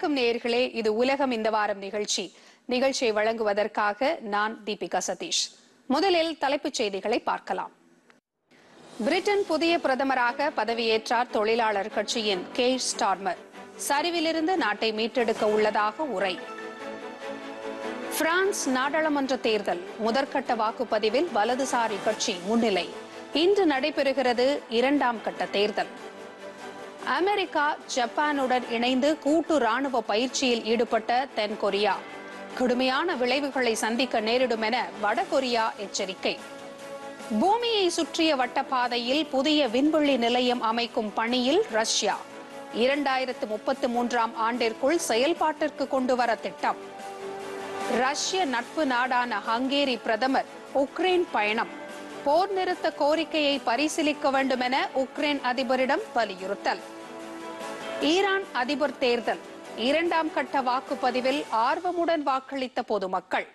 வணக்கம் நேயர்களே இது உலகம் இந்த வாரம் நிகழ்ச்சி நிகழ்ச்சியை வழங்குவதற்காக நான் தீபிகா சதீஷ் முதலில் தலைப்புச் செய்திகளை பார்க்கலாம் பிரிட்டன் புதிய பிரதமராக பதவியேற்றார் தொழிலாளர் கட்சியின் கே ஸ்டார்மர் சரிவிலிருந்து நாட்டை மீட்டெடுக்க உள்ளதாக உரை பிரான்ஸ் நாடாளுமன்ற தேர்தல் முதற்கட்ட வாக்குப்பதிவில் வலதுசாரி கட்சி முன்னிலை இன்று நடைபெறுகிறது இரண்டாம் கட்ட தேர்தல் அமெரிக்கா ஜப்பானுடன் இணைந்து கூட்டு ராணுவ பயிற்சியில் ஈடுபட்ட தென்கொரியா கடுமையான விளைவுகளை சந்திக்க நேரிடும் என வடகொரியா எச்சரிக்கை பூமியை சுற்றிய வட்டப்பாதையில் புதிய விண்வெளி நிலையம் அமைக்கும் பணியில் ரஷ்யா இரண்டாயிரத்து முப்பத்து மூன்றாம் ஆண்டிற்குள் செயல்பாட்டிற்கு கொண்டுவர திட்டம் ரஷ்ய நட்பு நாடான ஹங்கேரி பிரதமர் உக்ரைன் பயணம் போர் நிறுத்த கோரிக்கையை பரிசீலிக்க வேண்டும் என உக்ரைன் அதிபரிடம் வலியுறுத்தல் ஈரான் அதிபர் தேர்தல் இரண்டாம் கட்ட வாக்குப்பதிவில் ஆர்வமுடன் வாக்களித்த பொதுமக்கள்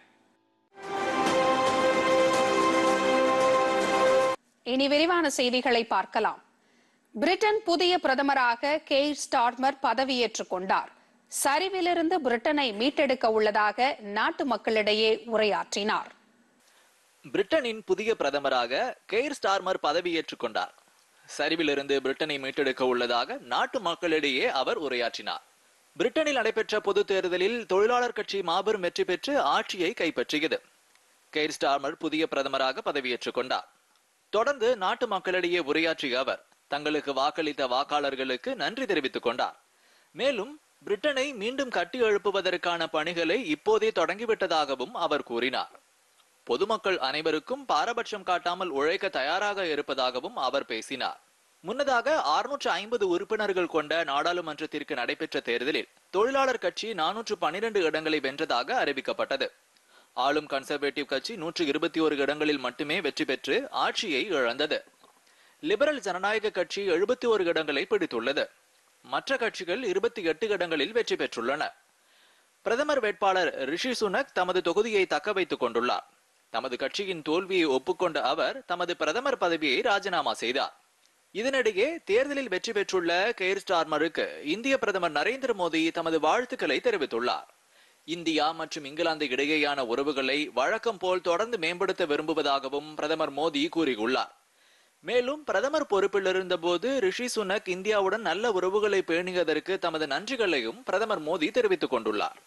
இனி விரிவான செய்திகளை பார்க்கலாம் பிரிட்டன் புதிய பிரதமராக கே ஸ்டார்மர் பதவியேற்றுக் கொண்டார் சரிவிலிருந்து பிரிட்டனை மீட்டெடுக்க உள்ளதாக நாட்டு மக்களிடையே உரையாற்றினார் பிரிட்டனின் புதிய பிரதமராக கெய்ர் ஸ்டார்மர் பதவியேற்றுக் கொண்டார் சரிவிலிருந்து பிரிட்டனை மீட்டெடுக்க உள்ளதாக நாட்டு மக்களிடையே அவர் உரையாற்றினார் பிரிட்டனில் நடைபெற்ற பொது தேர்தலில் தொழிலாளர் கட்சி மாபெரும் வெற்றி பெற்று ஆட்சியை கைப்பற்றியது கெய்ர் ஸ்டார்மர் புதிய பிரதமராக பதவியேற்றுக் கொண்டார் தொடர்ந்து நாட்டு மக்களிடையே உரையாற்றிய அவர் தங்களுக்கு வாக்களித்த வாக்காளர்களுக்கு நன்றி தெரிவித்துக் கொண்டார் மேலும் பிரிட்டனை மீண்டும் கட்டி எழுப்புவதற்கான பணிகளை இப்போதே தொடங்கிவிட்டதாகவும் அவர் கூறினார் பொதுமக்கள் அனைவருக்கும் பாரபட்சம் காட்டாமல் உழைக்க தயாராக இருப்பதாகவும் அவர் பேசினார் முன்னதாக அறுநூற்று ஐம்பது உறுப்பினர்கள் கொண்ட நாடாளுமன்றத்திற்கு நடைபெற்ற தேர்தலில் தொழிலாளர் கட்சி நானூற்று பனிரெண்டு இடங்களை வென்றதாக அறிவிக்கப்பட்டது ஆளும் கன்சர்வேட்டிவ் கட்சி நூற்று இருபத்தி ஒரு இடங்களில் மட்டுமே வெற்றி பெற்று ஆட்சியை இழந்தது லிபரல் ஜனநாயக கட்சி எழுபத்தி ஒரு இடங்களை பிடித்துள்ளது மற்ற கட்சிகள் இருபத்தி எட்டு இடங்களில் வெற்றி பெற்றுள்ளன பிரதமர் வேட்பாளர் ரிஷி சுனக் தமது தொகுதியை தக்க வைத்துக் கொண்டுள்ளார் தமது கட்சியின் தோல்வியை ஒப்புக்கொண்ட அவர் தமது பிரதமர் பதவியை ராஜினாமா செய்தார் இதனிடையே தேர்தலில் வெற்றி பெற்றுள்ள கெய்ர் ஸ்டார்மருக்கு இந்திய பிரதமர் நரேந்திர மோடி தமது வாழ்த்துக்களை தெரிவித்துள்ளார் இந்தியா மற்றும் இங்கிலாந்து இடையேயான உறவுகளை வழக்கம் போல் தொடர்ந்து மேம்படுத்த விரும்புவதாகவும் பிரதமர் மோடி கூறியுள்ளார் மேலும் பிரதமர் பொறுப்பில் இருந்தபோது ரிஷி சுனக் இந்தியாவுடன் நல்ல உறவுகளை பேணியதற்கு தமது நன்றிகளையும் பிரதமர் மோடி தெரிவித்துக் கொண்டுள்ளார்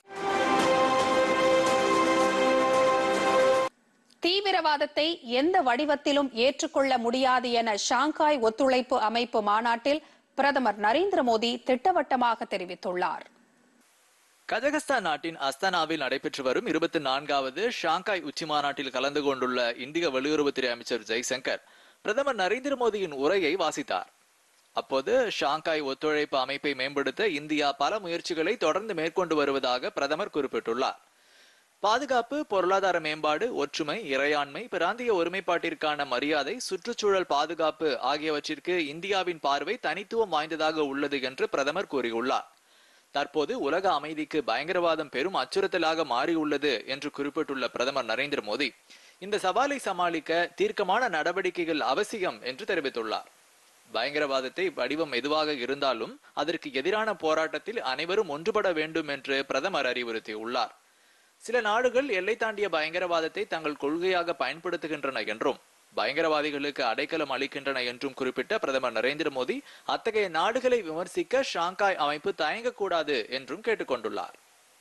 தீவிரவாதத்தை எந்த வடிவத்திலும் ஏற்றுக்கொள்ள முடியாது என ஷாங்காய் ஒத்துழைப்பு அமைப்பு மாநாட்டில் பிரதமர் நரேந்திர மோடி திட்டவட்டமாக தெரிவித்துள்ளார் கஜகஸ்தான் நாட்டின் அஸ்தானாவில் நடைபெற்று வரும் இருபத்தி நான்காவது ஷாங்காய் உச்சி மாநாட்டில் கலந்து கொண்டுள்ள இந்திய வெளியுறவுத்துறை அமைச்சர் ஜெய்சங்கர் பிரதமர் நரேந்திர மோடியின் உரையை வாசித்தார் அப்போது ஷாங்காய் ஒத்துழைப்பு அமைப்பை மேம்படுத்த இந்தியா பல முயற்சிகளை தொடர்ந்து மேற்கொண்டு வருவதாக பிரதமர் குறிப்பிட்டுள்ளார் பாதுகாப்பு பொருளாதார மேம்பாடு ஒற்றுமை இறையாண்மை பிராந்திய ஒருமைப்பாட்டிற்கான மரியாதை சுற்றுச்சூழல் பாதுகாப்பு ஆகியவற்றிற்கு இந்தியாவின் பார்வை தனித்துவம் வாய்ந்ததாக உள்ளது என்று பிரதமர் கூறியுள்ளார் தற்போது உலக அமைதிக்கு பயங்கரவாதம் பெரும் அச்சுறுத்தலாக மாறியுள்ளது என்று குறிப்பிட்டுள்ள பிரதமர் நரேந்திர மோடி இந்த சவாலை சமாளிக்க தீர்க்கமான நடவடிக்கைகள் அவசியம் என்று தெரிவித்துள்ளார் பயங்கரவாதத்தை வடிவம் எதுவாக இருந்தாலும் அதற்கு எதிரான போராட்டத்தில் அனைவரும் ஒன்றுபட வேண்டும் என்று பிரதமர் அறிவுறுத்தியுள்ளார் சில நாடுகள் எல்லை தாண்டிய பயங்கரவாதத்தை தங்கள் கொள்கையாக பயன்படுத்துகின்றன என்றும் பயங்கரவாதிகளுக்கு அடைக்கலம் அளிக்கின்றன என்றும் குறிப்பிட்ட பிரதமர் நரேந்திர மோடி அத்தகைய நாடுகளை விமர்சிக்க ஷாங்காய் அமைப்பு தயங்கக்கூடாது என்றும் கேட்டுக்கொண்டுள்ளார்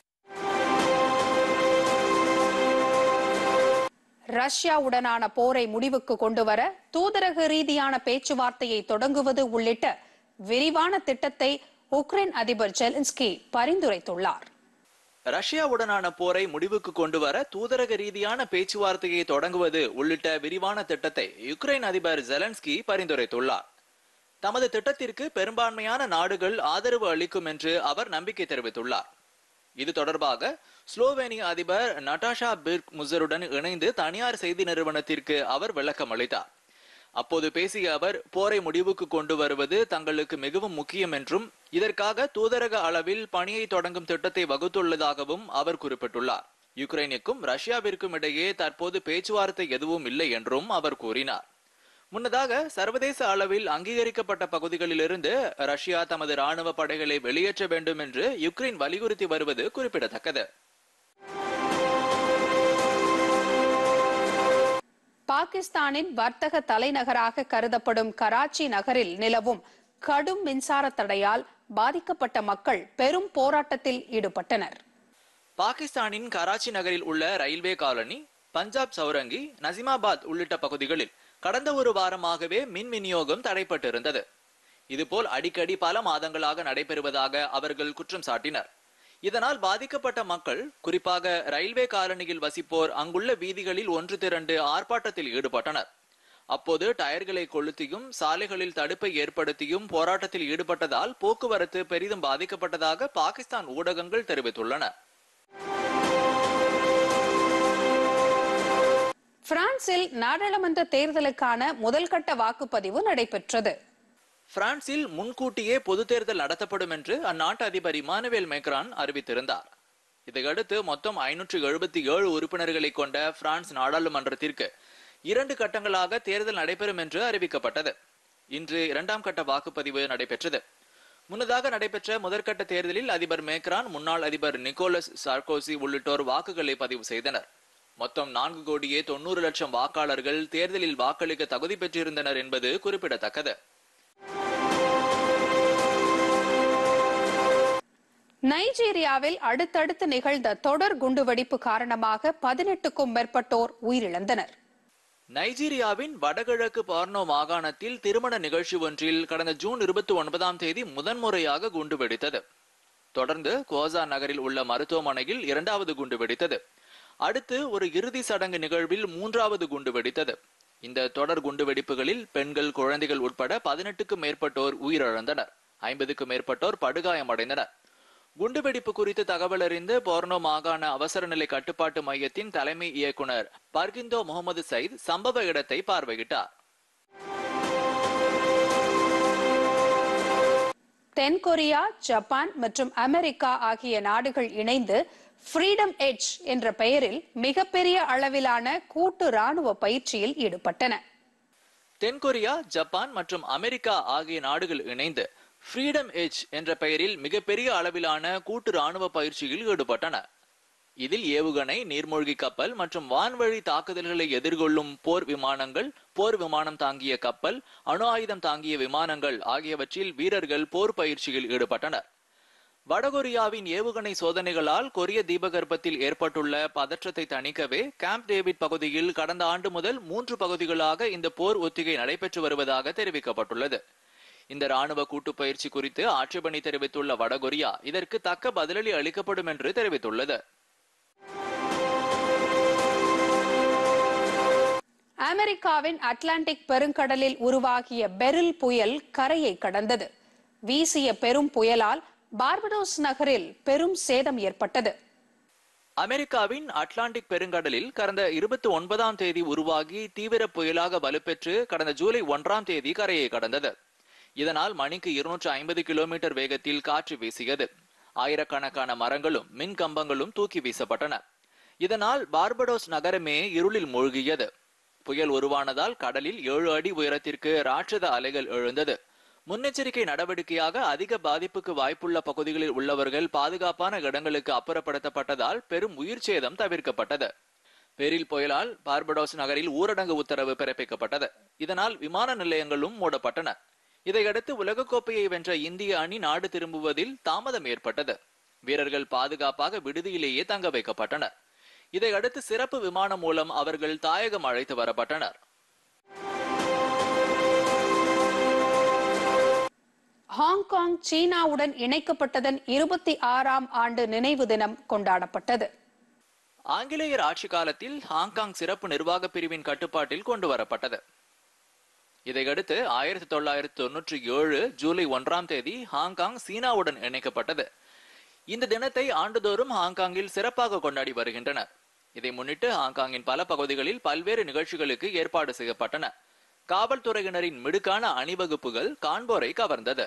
ரஷ்யாவுடனான போரை முடிவுக்கு கொண்டுவர தூதரக ரீதியான பேச்சுவார்த்தையை தொடங்குவது உள்ளிட்ட விரிவான திட்டத்தை உக்ரைன் அதிபர் ஜெலன்ஸ்கி பரிந்துரைத்துள்ளார் ரஷ்யாவுடனான போரை முடிவுக்கு கொண்டு வர தூதரக ரீதியான பேச்சுவார்த்தையை தொடங்குவது உள்ளிட்ட விரிவான திட்டத்தை யுக்ரைன் அதிபர் ஜெலன்ஸ்கி பரிந்துரைத்துள்ளார் தமது திட்டத்திற்கு பெரும்பான்மையான நாடுகள் ஆதரவு அளிக்கும் என்று அவர் நம்பிக்கை தெரிவித்துள்ளார் இது தொடர்பாக ஸ்லோவேனிய அதிபர் நட்டாஷா பிர்க் முசருடன் இணைந்து தனியார் செய்தி நிறுவனத்திற்கு அவர் விளக்கம் அளித்தார் அப்போது பேசிய அவர் போரை முடிவுக்கு கொண்டு வருவது தங்களுக்கு மிகவும் முக்கியம் என்றும் இதற்காக தூதரக அளவில் பணியை தொடங்கும் திட்டத்தை வகுத்துள்ளதாகவும் அவர் குறிப்பிட்டுள்ளார் யுக்ரைனுக்கும் ரஷ்யாவிற்கும் இடையே தற்போது பேச்சுவார்த்தை எதுவும் இல்லை என்றும் அவர் கூறினார் முன்னதாக சர்வதேச அளவில் அங்கீகரிக்கப்பட்ட பகுதிகளிலிருந்து ரஷ்யா தமது ராணுவ படைகளை வெளியேற்ற வேண்டும் என்று யுக்ரைன் வலியுறுத்தி வருவது குறிப்பிடத்தக்கது பாகிஸ்தானின் வர்த்தக தலைநகராக கருதப்படும் கராச்சி நகரில் நிலவும் கடும் மின்சார தடையால் பாதிக்கப்பட்ட மக்கள் பெரும் போராட்டத்தில் ஈடுபட்டனர் பாகிஸ்தானின் கராச்சி நகரில் உள்ள ரயில்வே காலனி பஞ்சாப் சௌரங்கி நசிமாபாத் உள்ளிட்ட பகுதிகளில் கடந்த ஒரு வாரமாகவே மின் விநியோகம் தடைப்பட்டிருந்தது இதுபோல் அடிக்கடி பல மாதங்களாக நடைபெறுவதாக அவர்கள் குற்றம் சாட்டினர் இதனால் பாதிக்கப்பட்ட மக்கள் குறிப்பாக ரயில்வே காலனியில் வசிப்போர் அங்குள்ள வீதிகளில் ஒன்று திரண்டு ஆர்ப்பாட்டத்தில் ஈடுபட்டனர் அப்போது டயர்களை கொளுத்தியும் சாலைகளில் தடுப்பை ஏற்படுத்தியும் போராட்டத்தில் ஈடுபட்டதால் போக்குவரத்து பெரிதும் பாதிக்கப்பட்டதாக பாகிஸ்தான் ஊடகங்கள் தெரிவித்துள்ளன பிரான்சில் நாடாளுமன்ற தேர்தலுக்கான முதல்கட்ட வாக்குப்பதிவு நடைபெற்றது பிரான்சில் முன்கூட்டியே பொது தேர்தல் நடத்தப்படும் என்று அந்நாட்டு அதிபர் இமானுவேல் மேக்ரான் அறிவித்திருந்தார் இதையடுத்து மொத்தம் ஐநூற்று எழுபத்தி ஏழு உறுப்பினர்களை கொண்ட பிரான்ஸ் நாடாளுமன்றத்திற்கு இரண்டு கட்டங்களாக தேர்தல் நடைபெறும் என்று அறிவிக்கப்பட்டது இன்று இரண்டாம் கட்ட வாக்குப்பதிவு நடைபெற்றது முன்னதாக நடைபெற்ற முதற்கட்ட தேர்தலில் அதிபர் மேக்ரான் முன்னாள் அதிபர் நிக்கோலஸ் சார்கோசி உள்ளிட்டோர் வாக்குகளை பதிவு செய்தனர் மொத்தம் நான்கு கோடியே தொண்ணூறு லட்சம் வாக்காளர்கள் தேர்தலில் வாக்களிக்க தகுதி பெற்றிருந்தனர் என்பது குறிப்பிடத்தக்கது நைஜீரியாவில் அடுத்தடுத்து நிகழ்ந்த தொடர் குண்டுவெடிப்பு காரணமாக பதினெட்டுக்கும் மேற்பட்டோர் உயிரிழந்தனர் நைஜீரியாவின் வடகிழக்கு பார்னோ மாகாணத்தில் திருமண நிகழ்ச்சி ஒன்றில் கடந்த ஜூன் இருபத்தி ஒன்பதாம் தேதி முதன்முறையாக குண்டு வெடித்தது தொடர்ந்து கோசா நகரில் உள்ள மருத்துவமனையில் இரண்டாவது குண்டு வெடித்தது அடுத்து ஒரு இறுதி சடங்கு நிகழ்வில் மூன்றாவது குண்டு வெடித்தது இந்த தொடர் குண்டு வெடிப்புகளில் பெண்கள் குழந்தைகள் உட்பட பதினெட்டுக்கும் மேற்பட்டோர் உயிரிழந்தனர் ஐம்பதுக்கும் மேற்பட்டோர் படுகாயமடைந்தனர் குண்டுவெடிப்பு குறித்து தகவல் அறிந்து போர்னோ மாகாண அவசர நிலை கட்டுப்பாட்டு மையத்தின் தலைமை இயக்குனர் பர்கிந்தோ முகமது சயித் சம்பவ இடத்தை பார்வையிட்டார் தென்கொரியா ஜப்பான் மற்றும் அமெரிக்கா ஆகிய நாடுகள் இணைந்து ஃப்ரீடம் எட்ஜ் என்ற பெயரில் மிகப்பெரிய அளவிலான கூட்டு ராணுவ பயிற்சியில் ஈடுபட்டன தென்கொரியா ஜப்பான் மற்றும் அமெரிக்கா ஆகிய நாடுகள் இணைந்து ஃப்ரீடம் எட்ஜ் என்ற பெயரில் மிகப்பெரிய அளவிலான கூட்டு ராணுவ பயிற்சியில் ஈடுபட்டன இதில் ஏவுகணை நீர்மூழ்கி கப்பல் மற்றும் வான்வழி தாக்குதல்களை எதிர்கொள்ளும் போர் விமானங்கள் போர் விமானம் தாங்கிய கப்பல் அணு ஆயுதம் தாங்கிய விமானங்கள் ஆகியவற்றில் வீரர்கள் போர் பயிற்சியில் ஈடுபட்டனர் வடகொரியாவின் ஏவுகணை சோதனைகளால் கொரிய தீபகற்பத்தில் ஏற்பட்டுள்ள பதற்றத்தை தணிக்கவே கேம்ப் டேவிட் பகுதியில் கடந்த ஆண்டு முதல் மூன்று பகுதிகளாக இந்த போர் ஒத்திகை நடைபெற்று வருவதாக தெரிவிக்கப்பட்டுள்ளது இந்த ராணுவ கூட்டு பயிற்சி குறித்து ஆட்சேபனை தெரிவித்துள்ள வடகொரியா இதற்கு தக்க பதிலடி அளிக்கப்படும் என்று தெரிவித்துள்ளது அமெரிக்காவின் அட்லாண்டிக் பெருங்கடலில் உருவாகிய பெரில் புயல் கரையை கடந்தது வீசிய பெரும் புயலால் பார்படோஸ் நகரில் பெரும் சேதம் ஏற்பட்டது அமெரிக்காவின் அட்லாண்டிக் பெருங்கடலில் கடந்த இருபத்தி ஒன்பதாம் தேதி உருவாகி தீவிர புயலாக வலுப்பெற்று கடந்த ஜூலை ஒன்றாம் தேதி கரையை கடந்தது இதனால் மணிக்கு இருநூற்று ஐம்பது கிலோமீட்டர் வேகத்தில் காற்று வீசியது ஆயிரக்கணக்கான மரங்களும் மின் கம்பங்களும் தூக்கி வீசப்பட்டன இதனால் பார்படோஸ் நகரமே இருளில் மூழ்கியது புயல் உருவானதால் கடலில் ஏழு அடி உயரத்திற்கு ராட்சத அலைகள் எழுந்தது முன்னெச்சரிக்கை நடவடிக்கையாக அதிக பாதிப்புக்கு வாய்ப்புள்ள பகுதிகளில் உள்ளவர்கள் பாதுகாப்பான இடங்களுக்கு அப்புறப்படுத்தப்பட்டதால் பெரும் உயிர் சேதம் தவிர்க்கப்பட்டது பெரில் புயலால் பார்படோஸ் நகரில் ஊரடங்கு உத்தரவு பிறப்பிக்கப்பட்டது இதனால் விமான நிலையங்களும் மூடப்பட்டன இதையடுத்து உலகக்கோப்பையை வென்ற இந்திய அணி நாடு திரும்புவதில் தாமதம் ஏற்பட்டது வீரர்கள் பாதுகாப்பாக விடுதியிலேயே தங்க வைக்கப்பட்டனர் இதையடுத்து சிறப்பு விமானம் மூலம் அவர்கள் தாயகம் அழைத்து வரப்பட்டனர் ஹாங்காங் சீனாவுடன் இணைக்கப்பட்டதன் இருபத்தி ஆறாம் ஆண்டு நினைவு தினம் கொண்டாடப்பட்டது ஆங்கிலேயர் ஆட்சி காலத்தில் ஹாங்காங் சிறப்பு நிர்வாக பிரிவின் கட்டுப்பாட்டில் கொண்டு வரப்பட்டது இதையடுத்து ஆயிரத்தி தொள்ளாயிரத்தி தொன்னூற்றி ஏழு ஜூலை ஒன்றாம் தேதி ஹாங்காங் சீனாவுடன் இணைக்கப்பட்டது இந்த தினத்தை ஆண்டுதோறும் ஹாங்காங்கில் சிறப்பாக கொண்டாடி வருகின்றனர் இதை முன்னிட்டு ஹாங்காங்கின் பல பகுதிகளில் பல்வேறு நிகழ்ச்சிகளுக்கு ஏற்பாடு செய்யப்பட்டன காவல்துறையினரின் மிடுக்கான அணிவகுப்புகள் காண்போரை கவர்ந்தது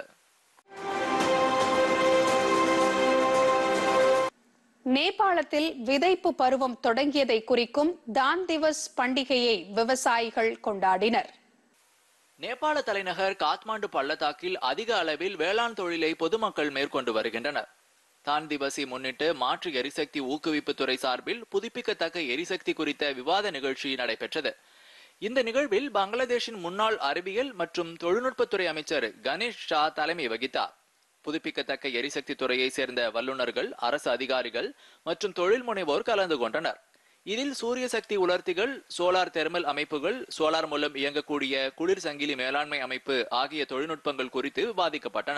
நேபாளத்தில் விதைப்பு பருவம் தொடங்கியதை குறிக்கும் தான் திவஸ் பண்டிகையை விவசாயிகள் கொண்டாடினர் நேபாள தலைநகர் காத்மாண்டு பள்ளத்தாக்கில் அதிக அளவில் வேளாண் தொழிலை பொதுமக்கள் மேற்கொண்டு வருகின்றனர் தான் திவசி முன்னிட்டு மாற்று எரிசக்தி ஊக்குவிப்பு துறை சார்பில் புதுப்பிக்கத்தக்க எரிசக்தி குறித்த விவாத நிகழ்ச்சி நடைபெற்றது இந்த நிகழ்வில் பங்களாதேஷின் முன்னாள் அறிவியல் மற்றும் தொழில்நுட்பத்துறை அமைச்சர் கணேஷ் ஷா தலைமை வகித்தார் புதுப்பிக்கத்தக்க எரிசக்தி துறையை சேர்ந்த வல்லுநர்கள் அரசு அதிகாரிகள் மற்றும் தொழில் முனைவோர் கலந்து கொண்டனர் இதில் சூரிய சக்தி உலர்த்திகள் சோலார் தெர்மல் அமைப்புகள் சோலார் மூலம் இயங்கக்கூடிய குளிர் சங்கிலி மேலாண்மை அமைப்பு ஆகிய தொழில்நுட்பங்கள் குறித்து விவாதிக்கப்பட்டன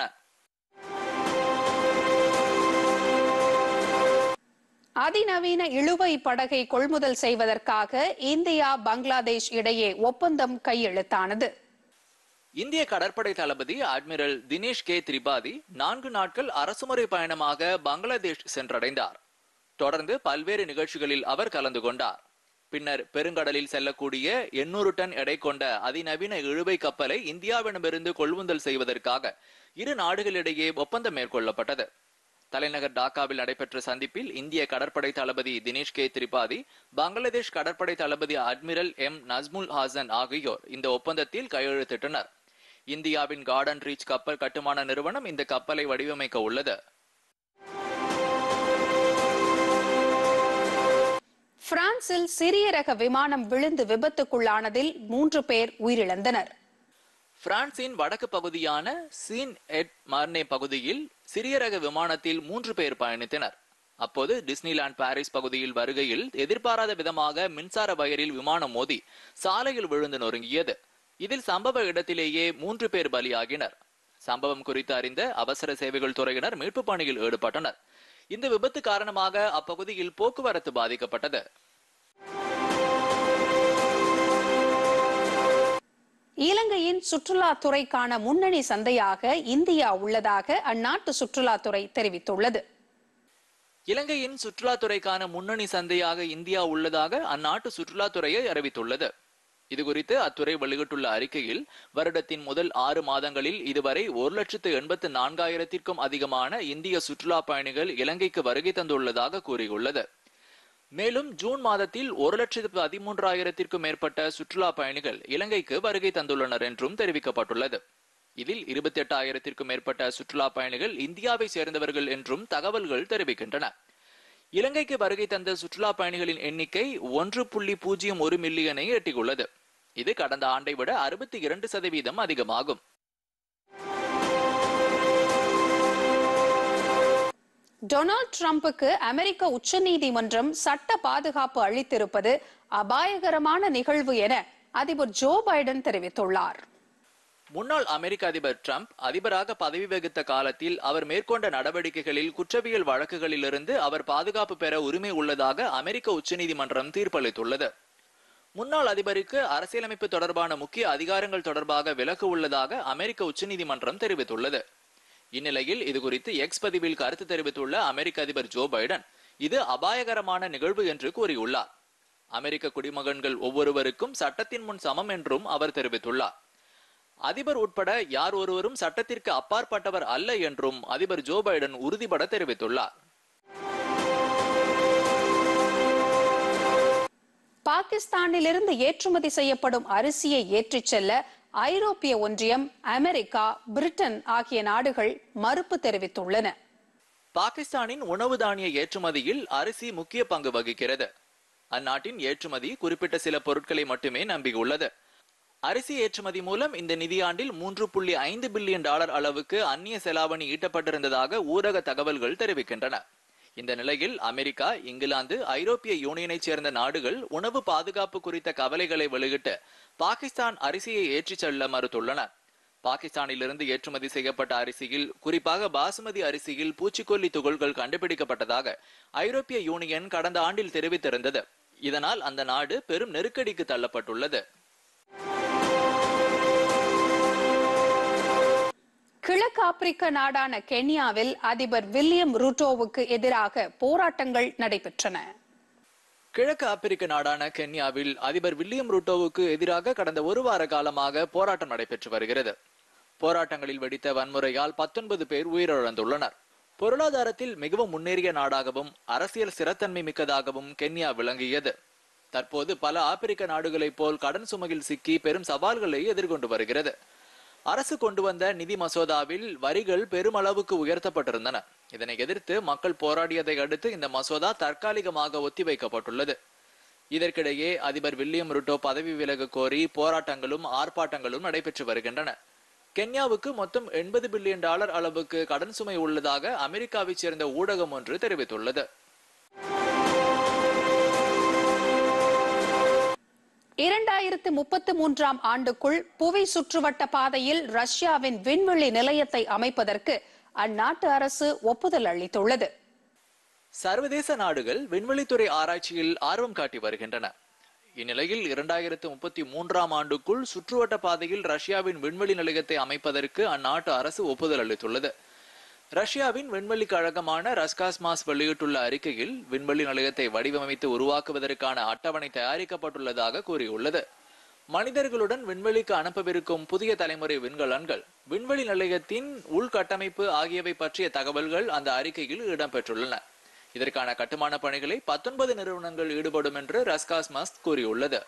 அதிநவீன இழுவை படகை கொள்முதல் செய்வதற்காக இந்தியா பங்களாதேஷ் இடையே ஒப்பந்தம் கையெழுத்தானது இந்திய கடற்படை தளபதி அட்மிரல் தினேஷ் கே திரிபாதி நான்கு நாட்கள் அரசுமுறை பயணமாக பங்களாதேஷ் சென்றடைந்தார் தொடர்ந்து பல்வேறு நிகழ்ச்சிகளில் அவர் கலந்து கொண்டார் பின்னர் பெருங்கடலில் செல்லக்கூடிய எண்ணூறு டன் எடை கொண்ட அதிநவீன இழுவை கப்பலை இந்தியாவிடமிருந்து கொள்முதல் செய்வதற்காக இரு நாடுகளிடையே ஒப்பந்தம் மேற்கொள்ளப்பட்டது தலைநகர் டாக்காவில் நடைபெற்ற சந்திப்பில் இந்திய கடற்படை தளபதி தினேஷ் கே திரிபாதி பங்களாதேஷ் கடற்படை தளபதி அட்மிரல் எம் நஸ்முல் ஹாசன் ஆகியோர் இந்த ஒப்பந்தத்தில் கையெழுத்திட்டனர் இந்தியாவின் கார்டன் ரீச் கப்பல் கட்டுமான நிறுவனம் இந்த கப்பலை வடிவமைக்க உள்ளது பிரான்சில் சிறிய ரக விமானம் விழுந்து விபத்துக்குள்ளானதில் மூன்று பேர் உயிரிழந்தனர் பிரான்சின் வடக்கு பகுதியான சீன் எட் மார்னே பகுதியில் சிறிய ரக விமானத்தில் மூன்று பேர் பயணித்தனர் அப்போது டிஸ்னிலாண்ட் பாரிஸ் பகுதியில் வருகையில் எதிர்பாராத விதமாக மின்சார வயரில் விமானம் மோதி சாலையில் விழுந்து நொறுங்கியது இதில் சம்பவ இடத்திலேயே மூன்று பேர் பலியாகினர் சம்பவம் குறித்து அறிந்த அவசர சேவைகள் துறையினர் மீட்பு பணியில் ஈடுபட்டனர் இந்த விபத்து காரணமாக அப்பகுதியில் போக்குவரத்து பாதிக்கப்பட்டது இலங்கையின் சுற்றுலாத்துறைக்கான முன்னணி சந்தையாக இந்தியா உள்ளதாக அந்நாட்டு சுற்றுலாத்துறை தெரிவித்துள்ளது இலங்கையின் சுற்றுலாத்துறைக்கான முன்னணி சந்தையாக இந்தியா உள்ளதாக அந்நாட்டு சுற்றுலாத்துறையை அறிவித்துள்ளது இதுகுறித்து அத்துறை வெளியிட்டுள்ள அறிக்கையில் வருடத்தின் முதல் ஆறு மாதங்களில் இதுவரை ஒரு லட்சத்து எண்பத்து நான்காயிரத்திற்கும் அதிகமான இந்திய சுற்றுலா பயணிகள் இலங்கைக்கு வருகை தந்துள்ளதாக கூறியுள்ளது மேலும் ஜூன் மாதத்தில் ஒரு லட்சத்து பதிமூன்றாயிரத்திற்கும் மேற்பட்ட சுற்றுலா பயணிகள் இலங்கைக்கு வருகை தந்துள்ளனர் என்றும் தெரிவிக்கப்பட்டுள்ளது இதில் இருபத்தி எட்டாயிரத்திற்கும் மேற்பட்ட சுற்றுலா பயணிகள் இந்தியாவை சேர்ந்தவர்கள் என்றும் தகவல்கள் தெரிவிக்கின்றன இலங்கைக்கு வருகை தந்த சுற்றுலா பயணிகளின் எண்ணிக்கை ஒன்று புள்ளி பூஜ்ஜியம் ஒரு மில்லியனை எட்டியுள்ளது இது கடந்த ஆண்டை விட அறுபத்தி இரண்டு சதவீதம் அதிகமாகும் டொனால்ட் ட்ரம்புக்கு அமெரிக்க உச்சநீதிமன்றம் சட்ட பாதுகாப்பு அளித்திருப்பது அபாயகரமான நிகழ்வு என அதிபர் ஜோ பைடன் தெரிவித்துள்ளார் முன்னாள் அமெரிக்க அதிபர் ட்ரம்ப் அதிபராக பதவி வகித்த காலத்தில் அவர் மேற்கொண்ட நடவடிக்கைகளில் குற்றவியல் வழக்குகளிலிருந்து அவர் பாதுகாப்பு பெற உரிமை உள்ளதாக அமெரிக்க உச்சநீதிமன்றம் தீர்ப்பளித்துள்ளது முன்னாள் அதிபருக்கு அரசியலமைப்பு தொடர்பான முக்கிய அதிகாரங்கள் தொடர்பாக விலக்கு உள்ளதாக அமெரிக்க உச்சநீதிமன்றம் தெரிவித்துள்ளது இந்நிலையில் இதுகுறித்து எக்ஸ் பதிவில் கருத்து தெரிவித்துள்ள அமெரிக்க அதிபர் ஜோ பைடன் இது அபாயகரமான நிகழ்வு என்று கூறியுள்ளார் அமெரிக்க குடிமகன்கள் ஒவ்வொருவருக்கும் சட்டத்தின் முன் சமம் என்றும் அவர் தெரிவித்துள்ளார் அதிபர் உட்பட யார் ஒருவரும் சட்டத்திற்கு அப்பாற்பட்டவர் அல்ல என்றும் அதிபர் ஜோ பைடன் உறுதிபட தெரிவித்துள்ளார் பாகிஸ்தானிலிருந்து ஏற்றுமதி செய்யப்படும் அரிசியை ஏற்றிச் செல்ல ஐரோப்பிய ஒன்றியம் அமெரிக்கா பிரிட்டன் ஆகிய நாடுகள் மறுப்பு தெரிவித்துள்ளன பாகிஸ்தானின் உணவு தானிய ஏற்றுமதியில் அரிசி முக்கிய பங்கு வகிக்கிறது அந்நாட்டின் ஏற்றுமதி குறிப்பிட்ட சில பொருட்களை மட்டுமே நம்பியுள்ளது அரிசி ஏற்றுமதி மூலம் இந்த நிதியாண்டில் மூன்று புள்ளி ஐந்து பில்லியன் டாலர் அளவுக்கு அந்நிய செலாவணி ஈட்டப்பட்டிருந்ததாக ஊடக தகவல்கள் தெரிவிக்கின்றன இந்த நிலையில் அமெரிக்கா இங்கிலாந்து ஐரோப்பிய யூனியனைச் சேர்ந்த நாடுகள் உணவு பாதுகாப்பு குறித்த கவலைகளை வெளியிட்டு பாகிஸ்தான் அரிசியை ஏற்றிச் செல்ல மறுத்துள்ளன பாகிஸ்தானிலிருந்து ஏற்றுமதி செய்யப்பட்ட அரிசியில் குறிப்பாக பாசுமதி அரிசியில் பூச்சிக்கொல்லி துகள்கள் கண்டுபிடிக்கப்பட்டதாக ஐரோப்பிய யூனியன் கடந்த ஆண்டில் தெரிவித்திருந்தது இதனால் அந்த நாடு பெரும் நெருக்கடிக்கு தள்ளப்பட்டுள்ளது கிழக்கு ஆப்பிரிக்க நாடான கென்யாவில் அதிபர் வில்லியம் ரூட்டோவுக்கு எதிராக போராட்டங்கள் நடைபெற்றன கிழக்கு ஆப்பிரிக்க நாடான கென்யாவில் அதிபர் வில்லியம் ரூட்டோவுக்கு எதிராக கடந்த ஒரு வார காலமாக போராட்டம் நடைபெற்று வருகிறது போராட்டங்களில் வெடித்த வன்முறையால் பத்தொன்பது பேர் உயிரிழந்துள்ளனர் பொருளாதாரத்தில் மிகவும் முன்னேறிய நாடாகவும் அரசியல் ஸ்திரத்தன்மை மிக்கதாகவும் கென்யா விளங்கியது தற்போது பல ஆப்பிரிக்க நாடுகளைப் போல் கடன் சுமையில் சிக்கி பெரும் சவால்களை எதிர்கொண்டு வருகிறது அரசு கொண்டு வந்த நிதி மசோதாவில் வரிகள் பெருமளவுக்கு உயர்த்தப்பட்டிருந்தன இதனை எதிர்த்து மக்கள் போராடியதை அடுத்து இந்த மசோதா தற்காலிகமாக ஒத்திவைக்கப்பட்டுள்ளது இதற்கிடையே அதிபர் வில்லியம் ருட்டோ பதவி விலக கோரி போராட்டங்களும் ஆர்ப்பாட்டங்களும் நடைபெற்று வருகின்றன கென்யாவுக்கு மொத்தம் எண்பது பில்லியன் டாலர் அளவுக்கு கடன் சுமை உள்ளதாக அமெரிக்காவைச் சேர்ந்த ஊடகம் ஒன்று தெரிவித்துள்ளது இரண்டாயிரத்து முப்பத்து மூன்றாம் ஆண்டுக்குள் புவி சுற்றுவட்ட பாதையில் ரஷ்யாவின் விண்வெளி நிலையத்தை அமைப்பதற்கு அந்நாட்டு அரசு ஒப்புதல் அளித்துள்ளது சர்வதேச நாடுகள் விண்வெளித்துறை ஆராய்ச்சியில் ஆர்வம் காட்டி வருகின்றன இந்நிலையில் இரண்டாயிரத்து முப்பத்தி மூன்றாம் ஆண்டுக்குள் சுற்றுவட்ட பாதையில் ரஷ்யாவின் விண்வெளி நிலையத்தை அமைப்பதற்கு அந்நாட்டு அரசு ஒப்புதல் அளித்துள்ளது ரஷ்யாவின் விண்வெளி கழகமான ரஸ்காஸ்மாஸ் வெளியிட்டுள்ள அறிக்கையில் விண்வெளி நிலையத்தை வடிவமைத்து உருவாக்குவதற்கான அட்டவணை தயாரிக்கப்பட்டுள்ளதாக கூறியுள்ளது மனிதர்களுடன் விண்வெளிக்கு அனுப்பவிருக்கும் புதிய தலைமுறை விண்கலன்கள் விண்வெளி நிலையத்தின் உள்கட்டமைப்பு ஆகியவை பற்றிய தகவல்கள் அந்த அறிக்கையில் இடம்பெற்றுள்ளன இதற்கான கட்டுமான பணிகளை பத்தொன்பது நிறுவனங்கள் ஈடுபடும் என்று ரஸ்காஸ்மாஸ் கூறியுள்ளது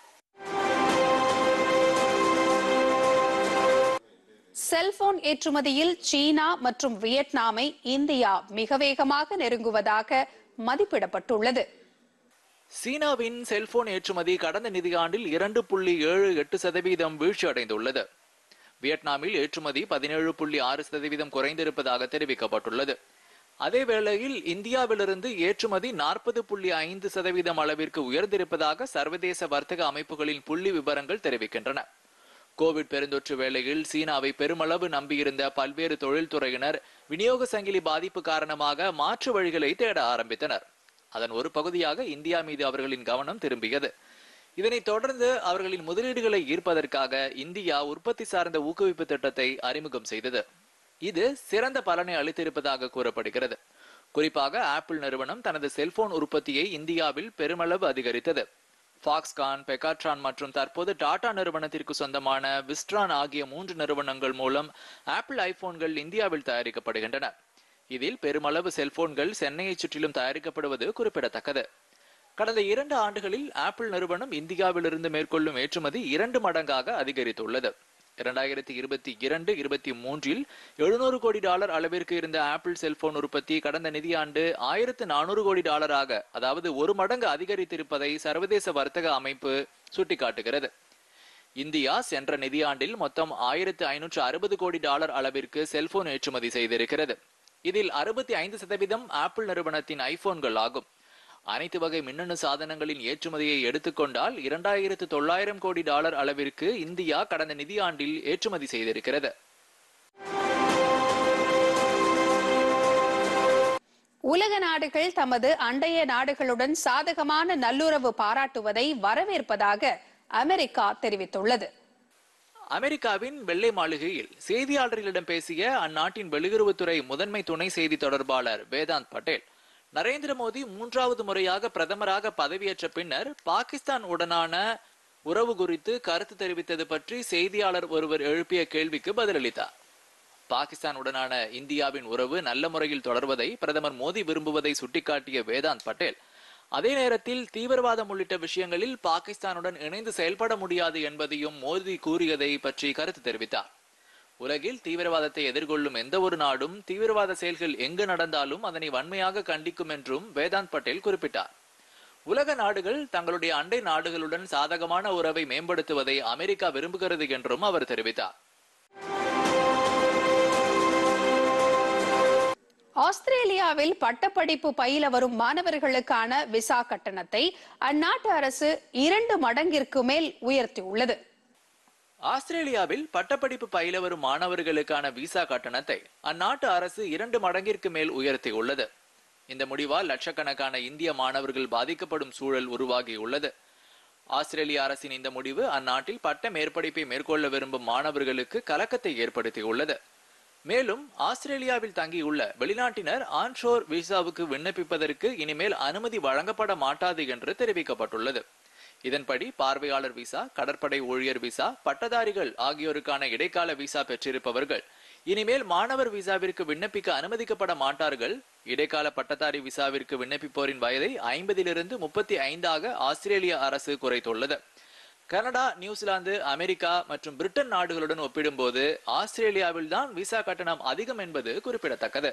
செல்போன் ஏற்றுமதியில் சீனா மற்றும் வியட்நாமை இந்தியா மிக வேகமாக நெருங்குவதாக மதிப்பிடப்பட்டுள்ளது சீனாவின் செல்போன் ஏற்றுமதி கடந்த நிதியாண்டில் இரண்டு புள்ளி ஏழு எட்டு சதவீதம் வீழ்ச்சி அடைந்துள்ளது வியட்நாமில் ஏற்றுமதி பதினேழு புள்ளி ஆறு சதவீதம் குறைந்திருப்பதாக தெரிவிக்கப்பட்டுள்ளது அதே வேளையில் இந்தியாவிலிருந்து ஏற்றுமதி நாற்பது புள்ளி ஐந்து சதவீதம் அளவிற்கு உயர்ந்திருப்பதாக சர்வதேச வர்த்தக அமைப்புகளின் புள்ளி விவரங்கள் தெரிவிக்கின்றன கோவிட் பெருந்தொற்று வேளையில் சீனாவை பெருமளவு நம்பியிருந்த பல்வேறு தொழில்துறையினர் விநியோக சங்கிலி பாதிப்பு காரணமாக மாற்று வழிகளை தேட ஆரம்பித்தனர் அதன் ஒரு பகுதியாக இந்தியா மீது அவர்களின் கவனம் திரும்பியது இதனைத் தொடர்ந்து அவர்களின் முதலீடுகளை ஈர்ப்பதற்காக இந்தியா உற்பத்தி சார்ந்த ஊக்குவிப்பு திட்டத்தை அறிமுகம் செய்தது இது சிறந்த பலனை அளித்திருப்பதாக கூறப்படுகிறது குறிப்பாக ஆப்பிள் நிறுவனம் தனது செல்போன் உற்பத்தியை இந்தியாவில் பெருமளவு அதிகரித்தது ஃபாக்ஸ்கான் பெகாட்ரான் மற்றும் தற்போது டாடா நிறுவனத்திற்கு சொந்தமான விஸ்ட்ரான் ஆகிய மூன்று நிறுவனங்கள் மூலம் ஆப்பிள் ஐபோன்கள் இந்தியாவில் தயாரிக்கப்படுகின்றன இதில் பெருமளவு செல்போன்கள் சென்னையைச் சுற்றிலும் தயாரிக்கப்படுவது குறிப்பிடத்தக்கது கடந்த இரண்டு ஆண்டுகளில் ஆப்பிள் நிறுவனம் இந்தியாவிலிருந்து மேற்கொள்ளும் ஏற்றுமதி இரண்டு மடங்காக அதிகரித்துள்ளது இரண்டாயிரத்தி இருபத்தி இரண்டு இருபத்தி மூன்றில் எழுநூறு கோடி டாலர் அளவிற்கு இருந்த ஆப்பிள் செல்போன் உற்பத்தி கடந்த நிதியாண்டு ஆயிரத்து நானூறு கோடி டாலராக அதாவது ஒரு மடங்கு அதிகரித்திருப்பதை சர்வதேச வர்த்தக அமைப்பு சுட்டிக்காட்டுகிறது இந்தியா சென்ற நிதியாண்டில் மொத்தம் ஆயிரத்து ஐநூற்று அறுபது கோடி டாலர் அளவிற்கு செல்போன் ஏற்றுமதி செய்திருக்கிறது இதில் அறுபத்தி ஐந்து சதவீதம் ஆப்பிள் நிறுவனத்தின் ஐபோன்கள் ஆகும் அனைத்து வகை மின்னணு சாதனங்களின் ஏற்றுமதியை எடுத்துக்கொண்டால் இரண்டாயிரத்து தொள்ளாயிரம் கோடி டாலர் அளவிற்கு இந்தியா கடந்த நிதியாண்டில் ஏற்றுமதி செய்திருக்கிறது உலக நாடுகள் தமது அண்டைய நாடுகளுடன் சாதகமான நல்லுறவு பாராட்டுவதை வரவேற்பதாக அமெரிக்கா தெரிவித்துள்ளது அமெரிக்காவின் வெள்ளை மாளிகையில் செய்தியாளர்களிடம் பேசிய அந்நாட்டின் வெளியுறவுத்துறை முதன்மை துணை செய்தி தொடர்பாளர் வேதாந்த் பட்டேல் நரேந்திர மோடி மூன்றாவது முறையாக பிரதமராக பதவியேற்ற பின்னர் பாகிஸ்தான் உடனான உறவு குறித்து கருத்து தெரிவித்தது பற்றி செய்தியாளர் ஒருவர் எழுப்பிய கேள்விக்கு பதிலளித்தார் பாகிஸ்தான் உடனான இந்தியாவின் உறவு நல்ல முறையில் தொடர்வதை பிரதமர் மோடி விரும்புவதை சுட்டிக்காட்டிய வேதாந்த் பட்டேல் அதே நேரத்தில் தீவிரவாதம் உள்ளிட்ட விஷயங்களில் பாகிஸ்தானுடன் இணைந்து செயல்பட முடியாது என்பதையும் மோடி கூறியதை பற்றி கருத்து தெரிவித்தார் உலகில் தீவிரவாதத்தை எதிர்கொள்ளும் எந்த ஒரு நாடும் தீவிரவாத செயல்கள் எங்கு நடந்தாலும் அதனை வன்மையாக கண்டிக்கும் என்றும் வேதாந்த் பட்டேல் குறிப்பிட்டார் உலக நாடுகள் தங்களுடைய அண்டை நாடுகளுடன் சாதகமான உறவை மேம்படுத்துவதை அமெரிக்கா விரும்புகிறது என்றும் அவர் தெரிவித்தார் ஆஸ்திரேலியாவில் பட்டப்படிப்பு பயில வரும் மாணவர்களுக்கான விசா கட்டணத்தை அந்நாட்டு அரசு இரண்டு மடங்கிற்கு மேல் உயர்த்தியுள்ளது ஆஸ்திரேலியாவில் பட்டப்படிப்பு பயில வரும் மாணவர்களுக்கான விசா கட்டணத்தை அந்நாட்டு அரசு இரண்டு மடங்கிற்கு மேல் உயர்த்தியுள்ளது இந்த முடிவால் லட்சக்கணக்கான இந்திய மாணவர்கள் பாதிக்கப்படும் சூழல் உருவாகியுள்ளது ஆஸ்திரேலிய அரசின் இந்த முடிவு அந்நாட்டில் பட்ட மேற்படிப்பை மேற்கொள்ள விரும்பும் மாணவர்களுக்கு கலக்கத்தை ஏற்படுத்தியுள்ளது மேலும் ஆஸ்திரேலியாவில் தங்கியுள்ள வெளிநாட்டினர் ஆன்ஷோர் விசாவுக்கு விண்ணப்பிப்பதற்கு இனிமேல் அனுமதி வழங்கப்பட மாட்டாது என்று தெரிவிக்கப்பட்டுள்ளது இதன்படி பார்வையாளர் விசா கடற்படை ஊழியர் விசா பட்டதாரிகள் ஆகியோருக்கான இடைக்கால விசா பெற்றிருப்பவர்கள் இனிமேல் மாணவர் விசாவிற்கு விண்ணப்பிக்க அனுமதிக்கப்பட மாட்டார்கள் இடைக்கால பட்டதாரி விசாவிற்கு விண்ணப்பிப்போரின் வயதை ஐம்பதிலிருந்து முப்பத்தி ஐந்தாக ஆஸ்திரேலிய அரசு குறைத்துள்ளது கனடா நியூசிலாந்து அமெரிக்கா மற்றும் பிரிட்டன் நாடுகளுடன் ஒப்பிடும்போது ஆஸ்திரேலியாவில் தான் விசா கட்டணம் அதிகம் என்பது குறிப்பிடத்தக்கது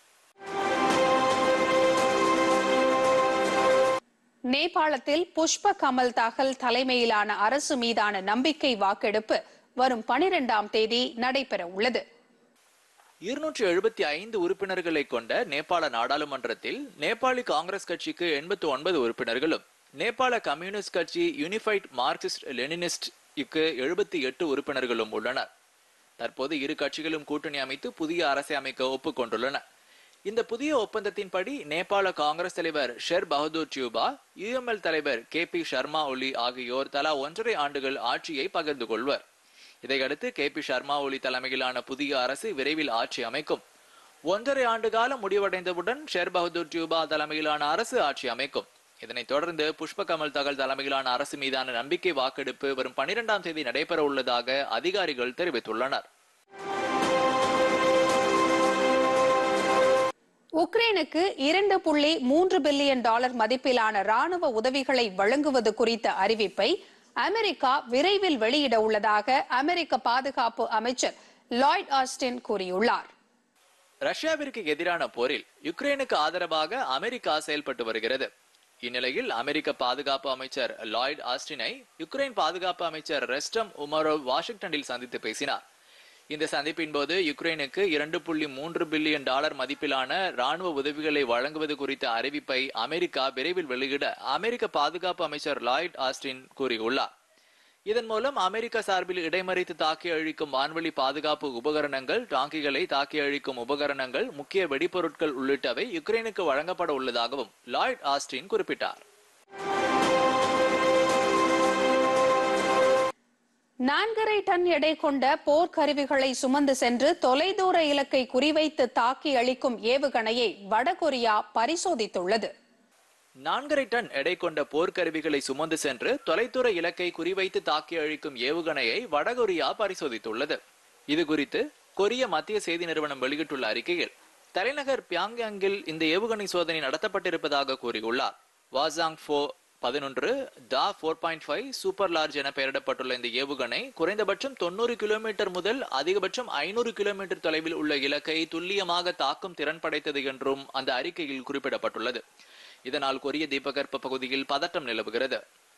நேபாளத்தில் புஷ்ப கமல் தாகல் தலைமையிலான அரசு மீதான நம்பிக்கை வாக்கெடுப்பு வரும் பனிரெண்டாம் தேதி நடைபெற உள்ளது இருநூற்றி எழுபத்தி ஐந்து உறுப்பினர்களை கொண்ட நேபாள நாடாளுமன்றத்தில் நேபாளி காங்கிரஸ் கட்சிக்கு எண்பத்தி ஒன்பது உறுப்பினர்களும் நேபாள கம்யூனிஸ்ட் கட்சி யூனிஃபைட் மார்க்சிஸ்ட் லெனினிஸ்ட் இக்கு எழுபத்தி எட்டு உறுப்பினர்களும் உள்ளனர் தற்போது இரு கட்சிகளும் கூட்டணி அமைத்து புதிய அரசை அமைக்க ஒப்புக்கொண்டுள்ளன இந்த புதிய ஒப்பந்தத்தின்படி நேபாள காங்கிரஸ் தலைவர் ஷெர் பகதூர் டியூபா யுஎம்எல் தலைவர் கே பி சர்மா ஒலி ஆகியோர் தலா ஒன்றரை ஆண்டுகள் ஆட்சியை பகிர்ந்து கொள்வர் இதையடுத்து கே பி சர்மா ஒலி தலைமையிலான புதிய அரசு விரைவில் ஆட்சி அமைக்கும் ஒன்றரை ஆண்டு காலம் முடிவடைந்தவுடன் ஷெர் பகதூர் டியூபா தலைமையிலான அரசு ஆட்சி அமைக்கும் இதனைத் தொடர்ந்து புஷ்ப கமல் தகல் தலைமையிலான அரசு மீதான நம்பிக்கை வாக்கெடுப்பு வரும் பனிரெண்டாம் தேதி நடைபெற உள்ளதாக அதிகாரிகள் தெரிவித்துள்ளனர் உக்ரைனுக்கு இரண்டு புள்ளி மூன்று பில்லியன் டாலர் மதிப்பிலான ராணுவ உதவிகளை வழங்குவது குறித்த அறிவிப்பை அமெரிக்கா விரைவில் வெளியிட உள்ளதாக அமெரிக்க பாதுகாப்பு அமைச்சர் லாய்ட் ஆஸ்டின் கூறியுள்ளார் ரஷ்யாவிற்கு எதிரான போரில் யுக்ரைனுக்கு ஆதரவாக அமெரிக்கா செயல்பட்டு வருகிறது இந்நிலையில் அமெரிக்க பாதுகாப்பு அமைச்சர் லாய்ட் ஆஸ்டினை யுக்ரைன் பாதுகாப்பு அமைச்சர் ரெஸ்டம் உமரோவ் வாஷிங்டனில் சந்தித்து பேசினார் இந்த சந்திப்பின் போது யுக்ரைனுக்கு இரண்டு புள்ளி மூன்று பில்லியன் டாலர் மதிப்பிலான ராணுவ உதவிகளை வழங்குவது குறித்த அறிவிப்பை அமெரிக்கா விரைவில் வெளியிட அமெரிக்க பாதுகாப்பு அமைச்சர் லாய்ட் ஆஸ்டின் கூறியுள்ளார் இதன் மூலம் அமெரிக்க சார்பில் இடைமறித்து தாக்கி அழிக்கும் வான்வழி பாதுகாப்பு உபகரணங்கள் டாங்கிகளை தாக்கி அழிக்கும் உபகரணங்கள் முக்கிய வெடிபொருட்கள் உள்ளிட்டவை யுக்ரைனுக்கு வழங்கப்பட உள்ளதாகவும் லாய்ட் ஆஸ்டின் குறிப்பிட்டார் நான்கரை டன் எடை கொண்ட போர்க்கருவிகளை சுமந்து சென்று தொலைதூர இலக்கை குறிவைத்து தாக்கி அளிக்கும் ஏவுகணையை வடகொரியா பரிசோதித்துள்ளது நான்கரை டன் எடை கொண்ட போர்க்கருவிகளை சுமந்து சென்று தொலைதூர இலக்கை குறிவைத்து தாக்கி அழிக்கும் ஏவுகணையை வடகொரியா பரிசோதித்துள்ளது இது குறித்து கொரிய மத்திய செய்தி நிறுவனம் வெளியிட்டுள்ள அறிக்கையில் தலைநகர் பியாங்யாங்கில் இந்த ஏவுகணை சோதனை நடத்தப்பட்டிருப்பதாக கூறியுள்ளார் வாசாங் ஃபோ பதினொன்று டா four point five super large என பெயரிடப்பட்டுள்ள இந்த ஏவுகணை குறைந்தபட்சம் தொண்ணூறு கிலோமீட்டர் முதல் அதிகபட்சம் ஐநூறு கிலோமீட்டர் தொலைவில் உள்ள இலக்கை துல்லியமாக தாக்கும் திறன் படைத்தது என்றும் அந்த அறிக்கையில் குறிப்பிடப்பட்டுள்ளது இதனால் கொரிய தீபகற்ப பகுதியில் பதட்டம் நிலவுகிறது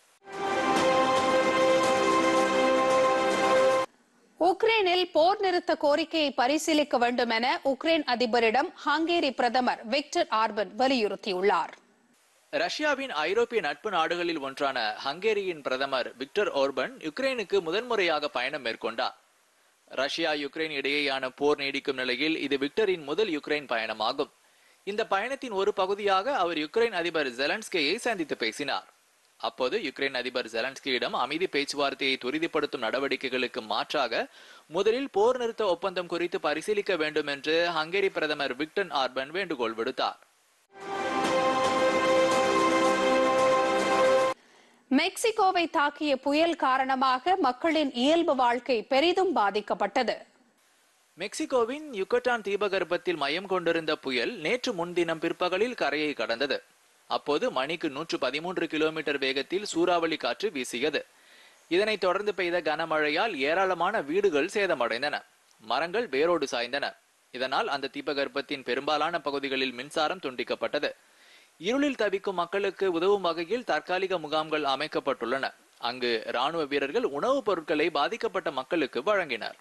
உக்ரைனில் போர் நிறுத்த கோரிக்கையை பரிசீலிக்க வேண்டும் என உக்ரைன் அதிபரிடம் ஹங்கேரி பிரதமர் விக்டர் ஆர்பன் வலியுறுத்தியுள்ளார் ரஷ்யாவின் ஐரோப்பிய நட்பு நாடுகளில் ஒன்றான ஹங்கேரியின் பிரதமர் விக்டர் ஓர்பன் யுக்ரைனுக்கு முதன்முறையாக பயணம் மேற்கொண்டார் ரஷ்யா யுக்ரைன் இடையேயான போர் நீடிக்கும் நிலையில் இது விக்டரின் முதல் யுக்ரைன் பயணமாகும் இந்த பயணத்தின் ஒரு பகுதியாக அவர் யுக்ரைன் அதிபர் ஜெலன்ஸ்கியை சந்தித்து பேசினார் அப்போது யுக்ரைன் அதிபர் ஜெலன்ஸ்கியிடம் அமைதி பேச்சுவார்த்தையை துரிதப்படுத்தும் நடவடிக்கைகளுக்கு மாற்றாக முதலில் போர் நிறுத்த ஒப்பந்தம் குறித்து பரிசீலிக்க வேண்டும் என்று ஹங்கேரி பிரதமர் விக்டன் ஆர்பன் வேண்டுகோள் விடுத்தார் மெக்சிகோவை தாக்கிய புயல் காரணமாக மக்களின் இயல்பு வாழ்க்கை பெரிதும் பாதிக்கப்பட்டது மெக்சிகோவின் யுக்கட்டான் தீபகற்பத்தில் மையம் கொண்டிருந்த புயல் நேற்று முன்தினம் பிற்பகலில் கரையை கடந்தது அப்போது மணிக்கு நூற்று பதிமூன்று கிலோமீட்டர் வேகத்தில் சூறாவளி காற்று வீசியது இதனைத் தொடர்ந்து பெய்த கனமழையால் ஏராளமான வீடுகள் சேதமடைந்தன மரங்கள் வேரோடு சாய்ந்தன இதனால் அந்த தீபகற்பத்தின் பெரும்பாலான பகுதிகளில் மின்சாரம் துண்டிக்கப்பட்டது இருளில் தவிக்கும் மக்களுக்கு உதவும் வகையில் தற்காலிக முகாம்கள் அமைக்கப்பட்டுள்ளன அங்கு ராணுவ வீரர்கள் உணவுப் பொருட்களை பாதிக்கப்பட்ட மக்களுக்கு வழங்கினர்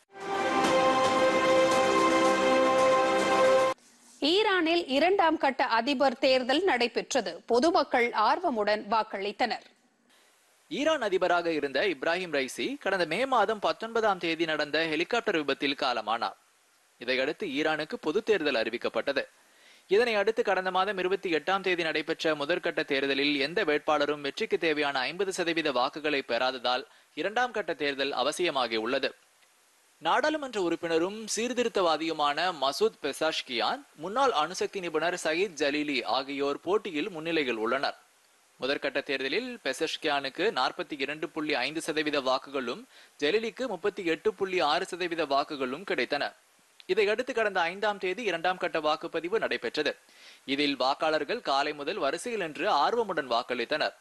ஈரானில் இரண்டாம் கட்ட அதிபர் தேர்தல் நடைபெற்றது பொதுமக்கள் ஆர்வமுடன் வாக்களித்தனர் ஈரான் அதிபராக இருந்த இப்ராஹிம் ரைசி கடந்த மே மாதம் பத்தொன்பதாம் தேதி நடந்த ஹெலிகாப்டர் விபத்தில் காலமானார் இதையடுத்து ஈரானுக்கு பொது தேர்தல் அறிவிக்கப்பட்டது இதனை அடுத்து கடந்த மாதம் இருபத்தி எட்டாம் தேதி நடைபெற்ற முதற்கட்ட தேர்தலில் எந்த வேட்பாளரும் வெற்றிக்கு தேவையான ஐம்பது சதவீத வாக்குகளை பெறாததால் இரண்டாம் கட்ட தேர்தல் அவசியமாகியுள்ளது நாடாளுமன்ற உறுப்பினரும் சீர்திருத்தவாதியுமான மசூத் பெசாஷ்கியான் முன்னாள் அணுசக்தி நிபுணர் சயீத் ஜலீலி ஆகியோர் போட்டியில் முன்னிலையில் உள்ளனர் முதற்கட்ட தேர்தலில் பெசஷ்கியானுக்கு நாற்பத்தி இரண்டு புள்ளி ஐந்து சதவீத வாக்குகளும் ஜலீலிக்கு முப்பத்தி எட்டு புள்ளி ஆறு சதவீத வாக்குகளும் கிடைத்தன இதையடுத்து கடந்த ஐந்தாம் தேதி இரண்டாம் கட்ட வாக்குப்பதிவு நடைபெற்றது இதில் வாக்காளர்கள் காலை முதல் வரிசையில் நின்று ஆர்வமுடன் வாக்களித்தனர்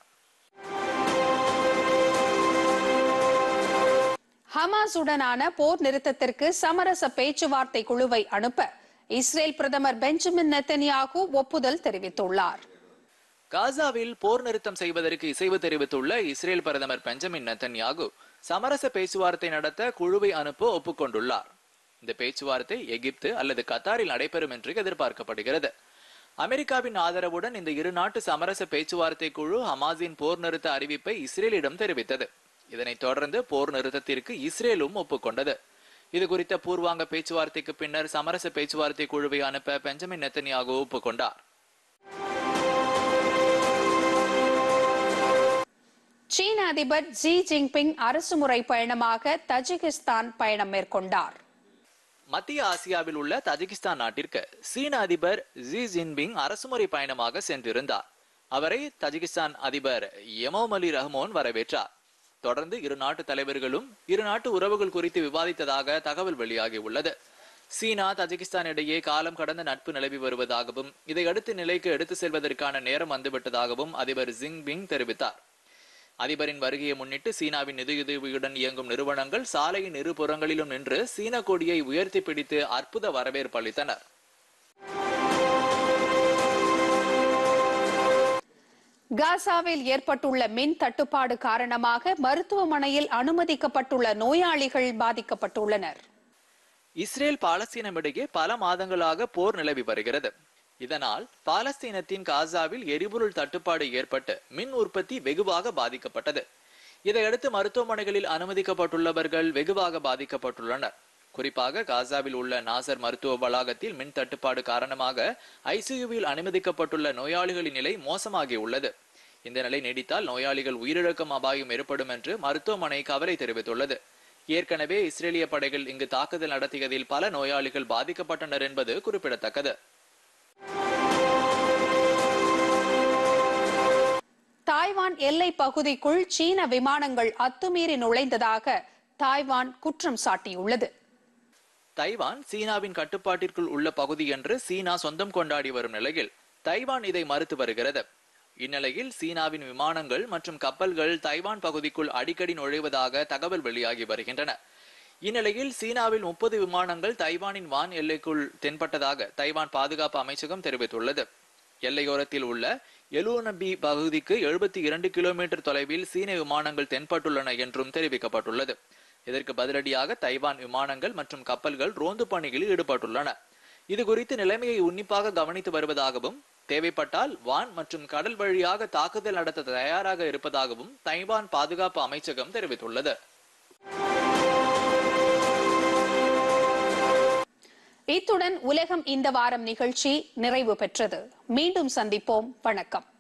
ஹமாஸுடனான போர் நிறுத்தத்திற்கு சமரச பேச்சுவார்த்தை குழுவை அனுப்ப இஸ்ரேல் பிரதமர் பெஞ்சமின் நெத்தன்யாகு ஒப்புதல் தெரிவித்துள்ளார் காசாவில் போர் நிறுத்தம் செய்வதற்கு இசைவு தெரிவித்துள்ள இஸ்ரேல் பிரதமர் பெஞ்சமின் நெத்தன்யாகு சமரச பேச்சுவார்த்தை நடத்த குழுவை அனுப்ப ஒப்புக்கொண்டுள்ளார் இந்த பேச்சுவார்த்தை எகிப்து அல்லது கத்தாரில் நடைபெறும் என்று எதிர்பார்க்கப்படுகிறது அமெரிக்காவின் ஆதரவுடன் இந்த இரு நாட்டு சமரச பேச்சுவார்த்தை குழு ஹமாஸின் போர் நிறுத்த அறிவிப்பை இஸ்ரேலிடம் தெரிவித்தது இதனைத் தொடர்ந்து போர் நிறுத்தத்திற்கு இஸ்ரேலும் ஒப்புக்கொண்டது இது குறித்த பூர்வாங்க பேச்சுவார்த்தைக்கு பின்னர் சமரச பேச்சுவார்த்தை குழுவை அனுப்ப பெஞ்சமின் நெத்தன்யாகு ஒப்புக்கொண்டார் சீன அதிபர் ஜி ஜின்பிங் அரசுமுறை பயணமாக தஜிகிஸ்தான் பயணம் மேற்கொண்டார் மத்திய ஆசியாவில் உள்ள தஜிகிஸ்தான் நாட்டிற்கு சீன அதிபர் ஜி ஜின்பிங் அரசுமுறை பயணமாக சென்றிருந்தார் அவரை தஜிகிஸ்தான் அதிபர் எமோமலி ரஹ்மோன் வரவேற்றார் தொடர்ந்து இரு நாட்டு தலைவர்களும் இரு நாட்டு உறவுகள் குறித்து விவாதித்ததாக தகவல் வெளியாகி உள்ளது சீனா தஜிகிஸ்தான் இடையே காலம் கடந்த நட்பு நிலவி வருவதாகவும் இதை அடுத்த நிலைக்கு எடுத்து செல்வதற்கான நேரம் வந்துவிட்டதாகவும் அதிபர் ஜின்பிங் தெரிவித்தார் அதிபரின் வருகையை முன்னிட்டு சீனாவின் நிதியுதவியுடன் இயங்கும் நிறுவனங்கள் சாலையின் இரு புறங்களிலும் நின்று சீன கொடியை உயர்த்தி பிடித்து அற்புத வரவேற்பு அளித்தனர் காசாவில் ஏற்பட்டுள்ள மின் தட்டுப்பாடு காரணமாக மருத்துவமனையில் அனுமதிக்கப்பட்டுள்ள நோயாளிகள் பாதிக்கப்பட்டுள்ளனர் இஸ்ரேல் பாலஸ்தீனம் இடையே பல மாதங்களாக போர் நிலவி வருகிறது இதனால் பாலஸ்தீனத்தின் காசாவில் எரிபொருள் தட்டுப்பாடு ஏற்பட்டு மின் உற்பத்தி வெகுவாக பாதிக்கப்பட்டது இதையடுத்து மருத்துவமனைகளில் அனுமதிக்கப்பட்டுள்ளவர்கள் வெகுவாக பாதிக்கப்பட்டுள்ளனர் குறிப்பாக காசாவில் உள்ள நாசர் மருத்துவ வளாகத்தில் மின் தட்டுப்பாடு காரணமாக ஐசியூவில் அனுமதிக்கப்பட்டுள்ள நோயாளிகளின் நிலை மோசமாகி உள்ளது இந்த நிலை நீடித்தால் நோயாளிகள் உயிரிழக்கும் அபாயம் ஏற்படும் என்று மருத்துவமனை கவலை தெரிவித்துள்ளது ஏற்கனவே இஸ்ரேலிய படைகள் இங்கு தாக்குதல் நடத்தியதில் பல நோயாளிகள் பாதிக்கப்பட்டனர் என்பது குறிப்பிடத்தக்கது தாய்வான் எல்லை பகுதிக்குள் சீன விமானங்கள் அத்துமீறி நுழைந்ததாக தாய்வான் குற்றம் சாட்டியுள்ளது தைவான் சீனாவின் கட்டுப்பாட்டிற்குள் உள்ள பகுதி என்று சீனா சொந்தம் கொண்டாடி வரும் நிலையில் தைவான் இதை மறுத்து வருகிறது இந்நிலையில் சீனாவின் விமானங்கள் மற்றும் கப்பல்கள் தைவான் பகுதிக்குள் அடிக்கடி நுழைவதாக தகவல் வெளியாகி வருகின்றன இந்நிலையில் சீனாவில் முப்பது விமானங்கள் தைவானின் வான் எல்லைக்குள் தென்பட்டதாக தைவான் பாதுகாப்பு அமைச்சகம் தெரிவித்துள்ளது எல்லையோரத்தில் உள்ள எலூனபி பகுதிக்கு எழுபத்தி இரண்டு கிலோமீட்டர் தொலைவில் சீன விமானங்கள் தென்பட்டுள்ளன என்றும் தெரிவிக்கப்பட்டுள்ளது இதற்கு பதிலடியாக தைவான் விமானங்கள் மற்றும் கப்பல்கள் ரோந்து பணியில் ஈடுபட்டுள்ளன இது குறித்து நிலைமையை உன்னிப்பாக கவனித்து வருவதாகவும் தேவைப்பட்டால் வான் மற்றும் கடல் வழியாக தாக்குதல் நடத்த தயாராக இருப்பதாகவும் தைவான் பாதுகாப்பு அமைச்சகம் தெரிவித்துள்ளது இத்துடன் உலகம் இந்த வாரம் நிகழ்ச்சி நிறைவு பெற்றது மீண்டும் சந்திப்போம் வணக்கம்